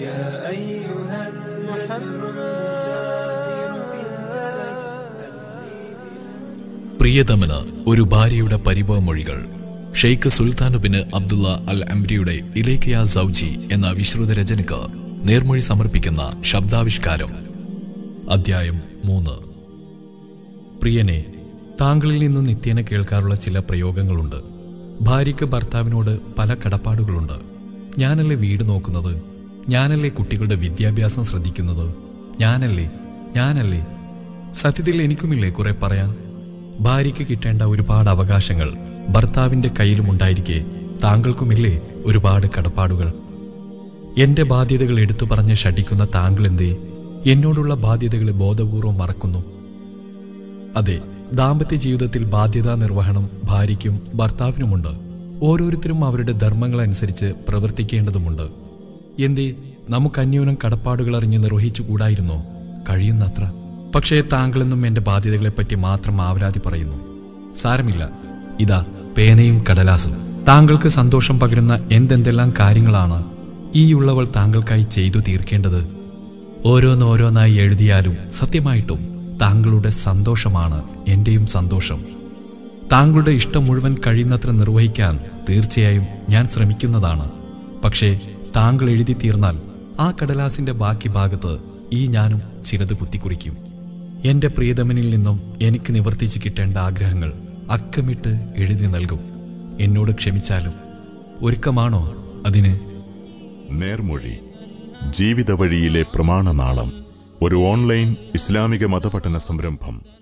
يا أيها البحر المسافر في الفلك പ്രിയതമന് ഒരു ഭാര്യയുടെ പരിഭവമൊഴികൾ Sheikh Sultan bin Abdullah Al അംരിയുടെ ഇലേക്കയ സൗജി എന്ന വിശ്രുത രചനയ്ക്ക് നേർമൊഴി സമർപ്പിക്കുന്ന ശബ്ദാവിഷ്കാരം അധ്യായം മൂന്ന് പ്രിയനെ താങ്കളിൽ നിന്ന് നിത്യേന കേൾക്കാറുള്ള ചില പ്രയോഗങ്ങളുണ്ട് ഭാര്യയ്ക്ക് ഭർത്താവിനോട് പല കടപ്പാടുകളുണ്ട് ഞാനല്ലേ വീട് നോക്കുന്നത് ഞാനല്ലേ കുട്ടികളുടെ വിദ്യാഭ്യാസം ശ്രദ്ധിക്കുന്നത് ഞാനല്ലേ ഞാനല്ലേ സത്യത്തിൽ എനിക്കുമില്ലേ കുറെ പറയാൻ ഭാര്യയ്ക്ക് കിട്ടേണ്ട ഒരുപാട് അവകാശങ്ങൾ ഭർത്താവിന്റെ കയ്യിലുമുണ്ടായിരിക്കെ താങ്കൾക്കുമില്ലേ ഒരുപാട് കടപ്പാടുകൾ എന്റെ ബാധ്യതകൾ എടുത്തു പറഞ്ഞ് ഷടിക്കുന്ന താങ്കൾ എന്തേ എന്നോടുള്ള ബാധ്യതകളെ ബോധപൂർവം മറക്കുന്നു അതെ ദാമ്പത്യ ജീവിതത്തിൽ ബാധ്യതാ നിർവഹണം ഭാര്യയ്ക്കും ഭർത്താവിനുമുണ്ട് ഓരോരുത്തരും അവരുടെ ധർമ്മങ്ങളനുസരിച്ച് പ്രവർത്തിക്കേണ്ടതുമുണ്ട് എന്തേ നമുക്ക് അന്യോന്യം കടപ്പാടുകൾ അറിഞ്ഞ് നിർവഹിച്ചുകൂടായിരുന്നോ കഴിയുന്നത്ര പക്ഷേ താങ്കളെന്നും എന്റെ ബാധ്യതകളെപ്പറ്റി മാത്രം ആവലാതി പറയുന്നു സാരമില്ല ഇതാ പേനയും കടലാസും താങ്കൾക്ക് സന്തോഷം പകരുന്ന എന്തെന്തെല്ലാം കാര്യങ്ങളാണ് ഈയുള്ളവൾ താങ്കൾക്കായി ചെയ്തു തീർക്കേണ്ടത് ഓരോന്നോരോന്നായി എഴുതിയാലും സത്യമായിട്ടും താങ്കളുടെ സന്തോഷമാണ് എന്റെയും സന്തോഷം താങ്കളുടെ ഇഷ്ടം മുഴുവൻ കഴിയുന്നത്ര നിർവഹിക്കാൻ തീർച്ചയായും ഞാൻ ശ്രമിക്കുന്നതാണ് പക്ഷേ താങ്കൾ എഴുതി തീർന്നാൽ ആ കടലാസിന്റെ ബാക്കി ഭാഗത്ത് ഈ ഞാനും ചിലത് കുത്തിക്കുറിക്കും എന്റെ പ്രിയതമനിൽ നിന്നും എനിക്ക് നിവർത്തിച്ച് കിട്ടേണ്ട ആഗ്രഹങ്ങൾ അക്കമിട്ട് എഴുതി നൽകും എന്നോട് ക്ഷമിച്ചാലും ഒരുക്കമാണോ അതിന് നേർമൊഴി ജീവിത വഴിയിലെ പ്രമാണനാളം ഒരു ഓൺലൈൻ ഇസ്ലാമിക മതപഠന സംരംഭം